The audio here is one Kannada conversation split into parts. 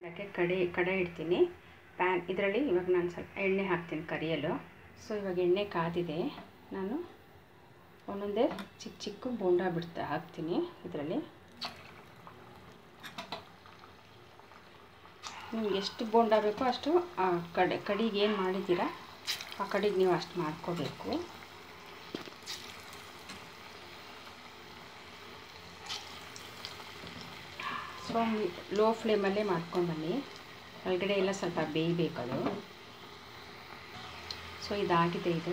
ಅದಕ್ಕೆ ಕಡೆ ಕಡೆ ಇಡ್ತೀನಿ ಪ್ಯಾನ್ ಇದರಲ್ಲಿ ಇವಾಗ ನಾನು ಸ್ವಲ್ಪ ಎಣ್ಣೆ ಹಾಕ್ತೀನಿ ಕರಿಯಲು ಸೊ ಇವಾಗ ಎಣ್ಣೆ ಕಾದಿದೆ ನಾನು ಒಂದೊಂದೇ ಚಿಕ್ಕ ಚಿಕ್ಕ ಬೋಂಡ ಬಿಡ್ತಾ ಹಾಕ್ತೀನಿ ಇದರಲ್ಲಿ ನಿಮ್ಗೆ ಎಷ್ಟು ಬೋಂಡ ಬೇಕೋ ಅಷ್ಟು ಆ ಕಡೆ ಕಡಿಗೆ ಏನು ಮಾಡಿದ್ದೀರಾ ಆ ಕಡೆಗೆ ನೀವು ಅಷ್ಟು ಮಾಡ್ಕೋಬೇಕು ಸೊ ಲೋ ಫ್ಲೇಮಲ್ಲೇ ಮಾಡ್ಕೊಂಡು ಬನ್ನಿ ಒಳಗಡೆ ಎಲ್ಲ ಸ್ವಲ್ಪ ಬೇಯಬೇಕು ಅದು ಸೊ ಇದಾಗಿದೆ ಇದು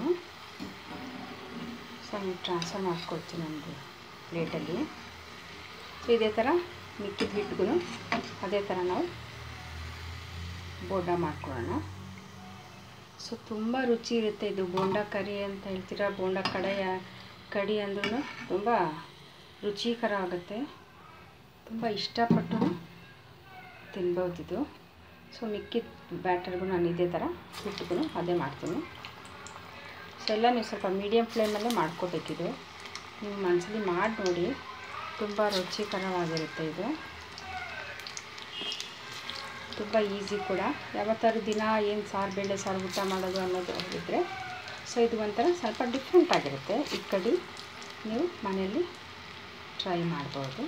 ಸೊ ನೀವು ಟ್ರಾನ್ಸ್ಫರ್ ಮಾಡ್ಕೊಡ್ತೀನಿ ಒಂದು ಪ್ಲೇಟಲ್ಲಿ ಸೊ ಇದೇ ಥರ ಮಿಕ್ಕಿದ ಹಿಟ್ಟಿಗೂ ಅದೇ ಥರ ನಾವು ಬೋಂಡ ಮಾಡ್ಕೊಳ್ಳೋಣ ಸೊ ತುಂಬ ರುಚಿ ಇರುತ್ತೆ ಇದು ಬೋಂಡ ಕರಿ ಅಂತ ಹೇಳ್ತೀರಾ ಬೋಂಡ ಕಡೆಯ ಕಡಿ ಅಂದ್ರೂ ತುಂಬ ರುಚಿಕರ ಆಗುತ್ತೆ ತುಂಬ ಇಷ್ಟಪಟ್ಟು ತಿನ್ಬೋದು ಇದು ಸೊ ಮಿಕ್ಕಿದ ಬ್ಯಾಟರ್ಗೂ ನಾನು ಇದೇ ಥರ ಹಿಟ್ಟಿಗೂ ಅದೇ ಮಾಡ್ತೀನಿ ಸೊ ಎಲ್ಲ ನೀವು ಸ್ವಲ್ಪ ಮೀಡಿಯಮ್ ಫ್ಲೇಮಲ್ಲೇ ಮಾಡ್ಕೋಬೇಕಿದು ನೀವು ಮನಸ್ಸಲ್ಲಿ ಮಾಡಿ ನೋಡಿ ತುಂಬ ರುಚಿಕರವಾಗಿರುತ್ತೆ ಇದು ತುಂಬ ಈಸಿ ಕೂಡ ಯಾವತ್ತಾದ್ರು ದಿನ ಏನು ಸಾರು ಬೇಳೆ ಸಾರು ಊಟ ಮಾಡೋದು ಅನ್ನೋದು ಇದ್ದರೆ ಸೊ ಇದು ಒಂಥರ ಸ್ವಲ್ಪ ಡಿಫ್ರೆಂಟ್ ಆಗಿರುತ್ತೆ ಈ ಕಡೆ ನೀವು ಮನೆಯಲ್ಲಿ ಟ್ರೈ ಮಾಡ್ಬೋದು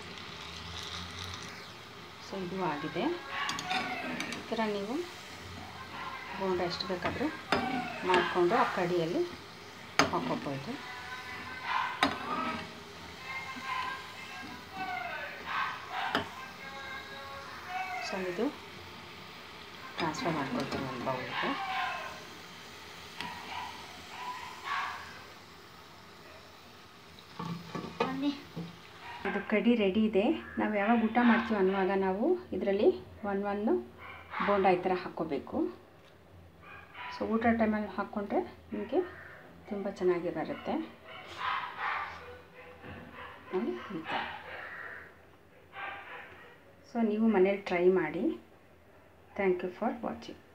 ಸೊ ಇದು ಆಗಿದೆ ಈ ಥರ ನೀವು ಬೋಂಡ ಎಷ್ಟು ಬೇಕಾದರೂ ಮಾಡಿಕೊಂಡು ಆ ಕಡಿಯಲ್ಲಿ ಹಾಕೋಬೋದು ಸೊ ಇದು ಟ್ರಾನ್ಸ್ಫರ್ ಮಾಡ್ಕೊಳ್ತೀನಿ ಒಂದು ಬೌಲ್ಗೆ ಇದು ಕಡಿ ರೆಡಿ ಇದೆ ನಾವು ಯಾವಾಗ ಊಟ ಮಾಡ್ತೀವಿ ಅನ್ನುವಾಗ ನಾವು ಇದರಲ್ಲಿ ಒನ್ ಒಂದು ಬೋಂಡ ಈ ಥರ ಹಾಕ್ಕೋಬೇಕು ಸೊ ಊಟ ಟೈಮಲ್ಲಿ ಹಾಕ್ಕೊಂಡ್ರೆ ನಿಮಗೆ ತುಂಬ ಚೆನ್ನಾಗಿ ಬರುತ್ತೆ ನೋಡಿ ಈ ಥರ ಸೊ ನೀವು ಮನೇಲಿ ಟ್ರೈ ಮಾಡಿ ಥ್ಯಾಂಕ್ ಯು ಫಾರ್ ವಾಚಿಂಗ್